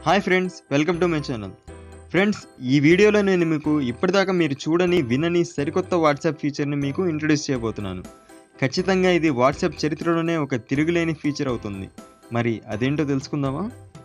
hi friends welcome to my channel friends ఈ వీడియోలో నేను మీకు ఇప్పటిదాకా మీరు చూడని వినని సరికొత్త వాట్సాప్ ఫీచర్ని మీకు ఇంట్రడ్యూస్ చేయబోతున్నాను ఖచ్చితంగా ఇది వాట్సాప్ చరిత్రలోనే ఒక తిరుగులేని ఫీచర్ అవుతుంది మరి అదేంటో తెలుసుకుందామా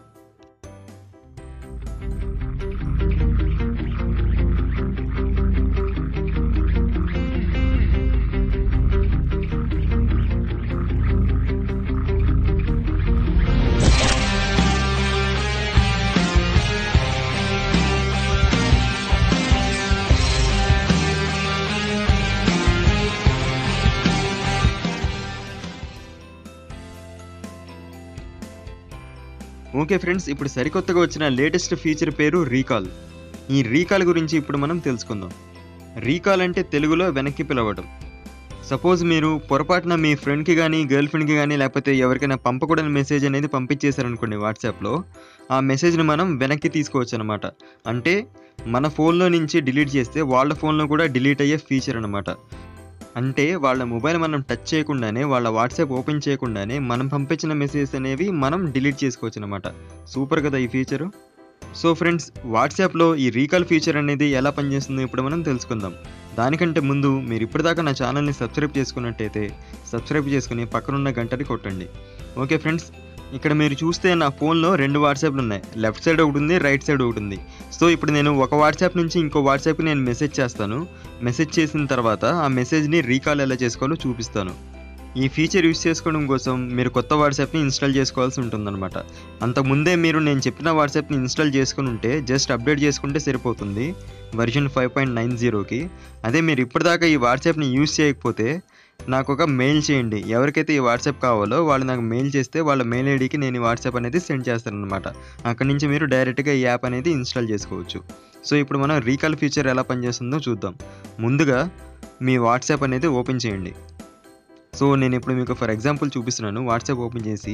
ఓకే ఫ్రెండ్స్ ఇప్పుడు సరికొత్తగా వచ్చిన లేటెస్ట్ ఫీచర్ పేరు రీకాల్ ఈ రీకాల్ గురించి ఇప్పుడు మనం తెలుసుకుందాం రీకాల్ అంటే తెలుగులో వెనక్కి పిలవడం సపోజ్ మీరు పొరపాటున మీ ఫ్రెండ్కి కానీ గర్ల్ ఫ్రెండ్కి కానీ లేకపోతే ఎవరికైనా పంపకూడని మెసేజ్ అనేది పంపించేశారనుకోండి వాట్సాప్లో ఆ మెసేజ్ని మనం వెనక్కి తీసుకోవచ్చు అనమాట అంటే మన ఫోన్లో నుంచి డిలీట్ చేస్తే వాళ్ళ ఫోన్లో కూడా డిలీట్ అయ్యే ఫీచర్ అనమాట అంటే వాళ్ళ మొబైల్ మనం టచ్ చేయకుండానే వాళ్ళ వాట్సాప్ ఓపెన్ చేయకుండానే మనం పంపించిన మెసేజెస్ అనేవి మనం డిలీట్ చేసుకోవచ్చు అనమాట సూపర్ కదా ఈ ఫీచరు సో ఫ్రెండ్స్ వాట్సాప్లో ఈ రీకాల్ ఫీచర్ అనేది ఎలా పనిచేస్తుందో ఇప్పుడు మనం తెలుసుకుందాం దానికంటే ముందు మీరు ఇప్పటిదాకా నా ఛానల్ని సబ్స్క్రైబ్ చేసుకున్నట్టయితే సబ్స్క్రైబ్ చేసుకుని పక్కనున్న గంటని కొట్టండి ఓకే ఫ్రెండ్స్ ఇక్కడ మీరు చూస్తే నా ఫోన్లో రెండు వాట్సాప్లు ఉన్నాయి లెఫ్ట్ సైడ్ ఒకటి ఉంది రైట్ సైడ్ ఒకటి ఉంది సో ఇప్పుడు నేను ఒక వాట్సాప్ నుంచి ఇంకో వాట్సాప్కి నేను మెసేజ్ చేస్తాను మెసేజ్ చేసిన తర్వాత ఆ మెసేజ్ని రీకాల్ ఎలా చేసుకోవాలో చూపిస్తాను ఈ ఫీచర్ యూస్ చేసుకోవడం కోసం మీరు కొత్త వాట్సాప్ని ఇన్స్టాల్ చేసుకోవాల్సి ఉంటుందన్నమాట అంతకుముందే మీరు నేను చెప్పిన వాట్సాప్ని ఇన్స్టాల్ చేసుకుని ఉంటే జస్ట్ అప్డేట్ చేసుకుంటే సరిపోతుంది వర్షన్ ఫైవ్ పాయింట్ నైన్ జీరోకి అదే మీరు ఇప్పటిదాకా ఈ వాట్సాప్ని యూస్ చేయకపోతే నాకు ఒక మెయిల్ చేయండి ఎవరికైతే ఈ వాట్సాప్ కావాలో వాళ్ళు నాకు మెయిల్ చేస్తే వాళ్ళ మెయిల్ ఐడికి నేను ఈ వాట్సాప్ అనేది సెండ్ చేస్తానన్నమాట అక్కడి నుంచి మీరు డైరెక్ట్గా ఈ యాప్ అనేది ఇన్స్టాల్ చేసుకోవచ్చు సో ఇప్పుడు మనం రీకాల్ ఫీచర్ ఎలా పనిచేస్తుందో చూద్దాం ముందుగా మీ వాట్సాప్ అనేది ఓపెన్ చేయండి సో నేను ఇప్పుడు మీకు ఫర్ ఎగ్జాంపుల్ చూపిస్తున్నాను వాట్సాప్ ఓపెన్ చేసి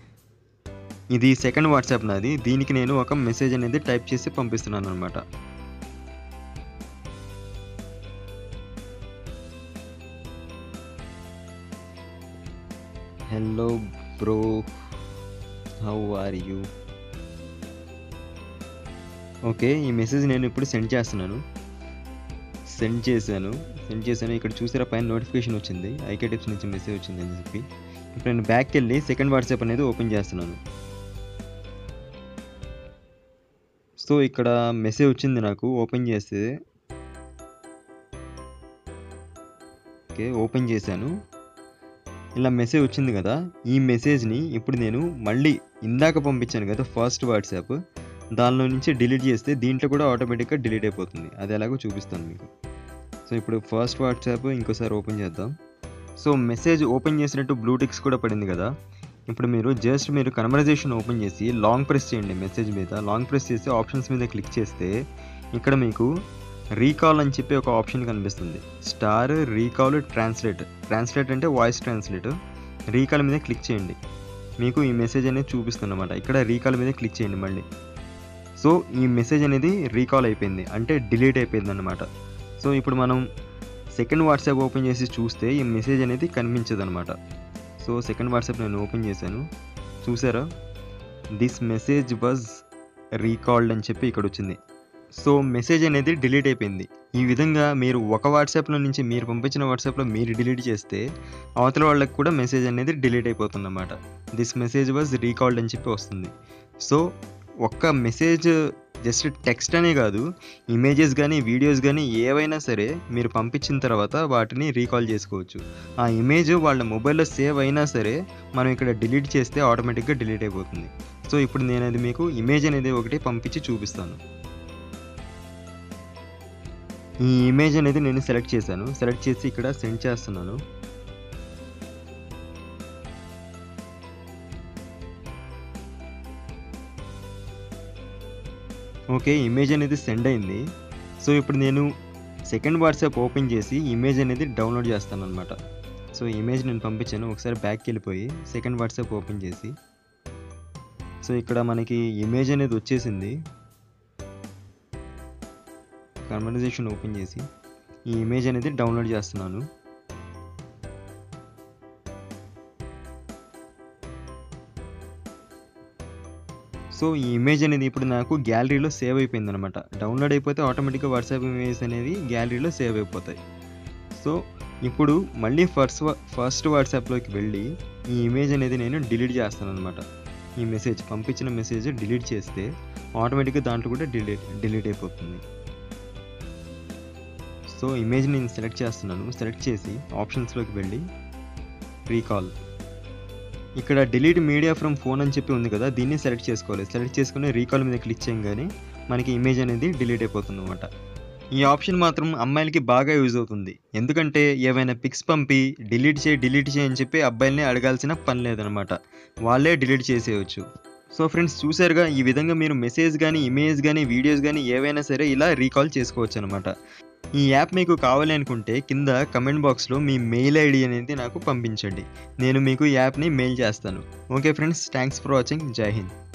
ఇది సెకండ్ వాట్సాప్ నాది దీనికి నేను ఒక మెసేజ్ అనేది టైప్ చేసి పంపిస్తున్నాను అనమాట hello bro how are you okay ఈ మెసేజ్ నేను ఇప్పుడు సెండ్ చేస్తున్నాను సెండ్ చేశాను సెండ్ చేశాను ఇక్కడ చూసారా పైన నోటిఫికేషన్ వచ్చింది ఐకే టిప్స్ నుంచి మెసేజ్ వచ్చింది అని చెప్పి ఇప్పుడు నేను బ్యాక్కి వెళ్ళి సెకండ్ వాట్సాప్ అనేది ఓపెన్ చేస్తున్నాను సో ఇక్కడ మెసేజ్ వచ్చింది నాకు ఓపెన్ చేస్తే ఓకే ఓపెన్ చేశాను ఇలా మెసేజ్ వచ్చింది కదా ఈ మెసేజ్ని ఇప్పుడు నేను మళ్ళీ ఇందాక పంపించాను కదా ఫస్ట్ వాట్సాప్ దానిలో నుంచి డిలీట్ చేస్తే దీంట్లో కూడా ఆటోమేటిక్గా డిలీట్ అయిపోతుంది అది ఎలాగో చూపిస్తాను మీకు సో ఇప్పుడు ఫస్ట్ వాట్సాప్ ఇంకోసారి ఓపెన్ చేద్దాం సో మెసేజ్ ఓపెన్ చేసినట్టు బ్లూటిక్స్ కూడా పడింది కదా ఇప్పుడు మీరు జస్ట్ మీరు కన్వర్జేషన్ ఓపెన్ చేసి లాంగ్ ప్రెస్ చేయండి మెసేజ్ మీద లాంగ్ ప్రెస్ చేసి ఆప్షన్స్ మీద క్లిక్ చేస్తే ఇక్కడ మీకు రీకాల్ అని చెప్పి ఒక ఆప్షన్ కనిపిస్తుంది స్టార్ రీకాల్ ట్రాన్స్లేట్ ట్రాన్స్లేట్ అంటే వాయిస్ ట్రాన్స్లేట్ రీకాల్ మీద క్లిక్ చేయండి మీకు ఈ మెసేజ్ అనేది చూపిస్తుందన్నమాట ఇక్కడ రీకాల్ మీద క్లిక్ చేయండి మళ్ళీ సో ఈ మెసేజ్ అనేది రీకాల్ అయిపోయింది అంటే డిలీట్ అయిపోయింది అనమాట సో ఇప్పుడు మనం సెకండ్ వాట్సాప్ ఓపెన్ చేసి చూస్తే ఈ మెసేజ్ అనేది కనిపించదు అనమాట సో సెకండ్ వాట్సాప్ నేను ఓపెన్ చేశాను చూసారా దిస్ మెసేజ్ వాజ్ రీకాల్డ్ అని చెప్పి ఇక్కడ వచ్చింది సో మెసేజ్ అనేది డిలీట్ అయిపోయింది ఈ విధంగా మీరు ఒక వాట్సాప్లో నుంచి మీరు పంపించిన వాట్సాప్లో మీరు డిలీట్ చేస్తే అవతల వాళ్ళకి కూడా మెసేజ్ అనేది డిలీట్ అయిపోతుంది అన్నమాట దిస్ మెసేజ్ వాజ్ రీకాల్డ్ అని చెప్పి వస్తుంది సో ఒక్క మెసేజ్ జస్ట్ టెక్స్ట్ అనే కాదు ఇమేజెస్ కానీ వీడియోస్ కానీ ఏవైనా సరే మీరు పంపించిన తర్వాత వాటిని రీకాల్ చేసుకోవచ్చు ఆ ఇమేజ్ వాళ్ళ మొబైల్లో సేవ్ అయినా సరే మనం ఇక్కడ డిలీట్ చేస్తే ఆటోమేటిక్గా డిలీట్ అయిపోతుంది సో ఇప్పుడు నేను అది మీకు ఇమేజ్ అనేది ఒకటి పంపించి చూపిస్తాను ఈ ఇమేజ్ అనేది నేను సెలెక్ట్ చేశాను సెలెక్ట్ చేసి ఇక్కడ సెండ్ చేస్తున్నాను ఓకే ఇమేజ్ అనేది సెండ్ అయింది సో ఇప్పుడు నేను సెకండ్ వాట్సాప్ ఓపెన్ చేసి ఇమేజ్ అనేది డౌన్లోడ్ చేస్తాను అనమాట సో ఇమేజ్ నేను పంపించాను ఒకసారి బ్యాక్కి వెళ్ళిపోయి సెకండ్ వాట్సాప్ ఓపెన్ చేసి సో ఇక్కడ మనకి ఇమేజ్ అనేది వచ్చేసింది కన్వర్జేషన్ ఓపెన్ చేసి ఈ ఇమేజ్ అనేది డౌన్లోడ్ చేస్తున్నాను సో ఈ ఇమేజ్ అనేది ఇప్పుడు నాకు గ్యాలరీలో సేవ్ అయిపోయింది అనమాట డౌన్లోడ్ అయిపోతే ఆటోమేటిక్గా వాట్సాప్ ఇమేజ్ అనేది గ్యాలరీలో సేవ్ అయిపోతాయి సో ఇప్పుడు మళ్ళీ ఫస్ట్ ఫస్ట్ వాట్సాప్లోకి వెళ్ళి ఈ ఇమేజ్ అనేది నేను డిలీట్ చేస్తాను అనమాట ఈ మెసేజ్ పంపించిన మెసేజ్ డిలీట్ చేస్తే ఆటోమేటిక్గా దాంట్లో కూడా డిలీట్ డిలీట్ అయిపోతుంది సో ఇమేజ్ నేను సెలెక్ట్ చేస్తున్నాను సెలెక్ట్ చేసి ఆప్షన్స్లోకి వెళ్ళి రీకాల్ ఇక్కడ డిలీట్ మీడియా ఫ్రమ్ ఫోన్ అని చెప్పి ఉంది కదా దీన్ని సెలెక్ట్ చేసుకోవాలి సెలెక్ట్ చేసుకుని రీకాల్ మీద క్లిక్ చేయగానే మనకి ఇమేజ్ అనేది డిలీట్ అయిపోతుంది అనమాట ఈ ఆప్షన్ మాత్రం అమ్మాయిలకి బాగా యూజ్ అవుతుంది ఎందుకంటే ఏవైనా పిక్స్ పంపి డిలీట్ చేయి డిలీట్ చేయి అని చెప్పి అబ్బాయిల్ని అడగాల్సిన పని లేదనమాట వాళ్ళే డిలీట్ చేసేయచ్చు సో ఫ్రెండ్స్ చూసారుగా ఈ విధంగా మీరు మెసేజ్ కానీ ఇమేజ్ కానీ వీడియోస్ కానీ ఏవైనా సరే ఇలా రీకాల్ చేసుకోవచ్చు అనమాట ఈ యాప్ మీకు కావాలి అనుకుంటే కింద కమెంట్ బాక్స్లో మీ మెయిల్ ఐడి అనేది నాకు పంపించండి నేను మీకు ఈ యాప్ని మెయిల్ చేస్తాను okay friends thanks for watching జై హింద్